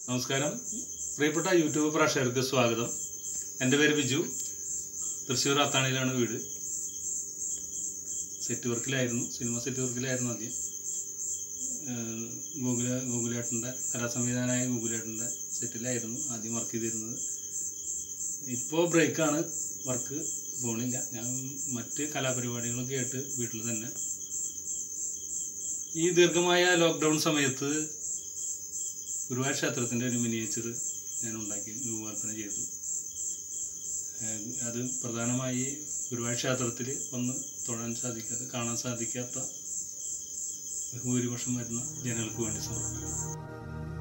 നമസ്കാരം പ്രിയപ്പെട്ട യൂട്യൂബ് പ്രേക്ഷകർക്ക് സ്വാഗതം എൻ്റെ പേര് ബിജു തൃശ്ശൂർ അത്താണിയിലാണ് വീട് സെറ്റ് വർക്കിലായിരുന്നു സിനിമ സെറ്റ് വർക്കിലായിരുന്നു ആദ്യം ഏഹ് ഗൂഗിള ഗൂഗിളേട്ടൻ്റെ കലാസംവിധാനമായ ഗൂഗിളേട്ടൻ്റെ സെറ്റിലായിരുന്നു ആദ്യം വർക്ക് ചെയ്തിരുന്നത് ഇപ്പോൾ ബ്രേക്കാണ് വർക്ക് പോണില്ല ഞാൻ മറ്റ് കലാപരിപാടികളൊക്കെ ആയിട്ട് വീട്ടിൽ തന്നെ ഈ ദീർഘമായ ലോക്ക്ഡൗൺ സമയത്ത് ഗുരുവായൂർ ക്ഷേത്രത്തിൻ്റെ ഒരു മിനിയേച്ചർ ഞാൻ ഉണ്ടാക്കി രൂപകൽപ്പന ചെയ്തു ഏഹ് അത് പ്രധാനമായി ഗുരുവായൂർ ക്ഷേത്രത്തിൽ ഒന്ന് തൊഴാൻ സാധിക്കാത്ത കാണാൻ സാധിക്കാത്ത ഭൂരിപക്ഷം വരുന്ന ജനങ്ങൾക്ക് വേണ്ടി സമർപ്പിക്കുന്നു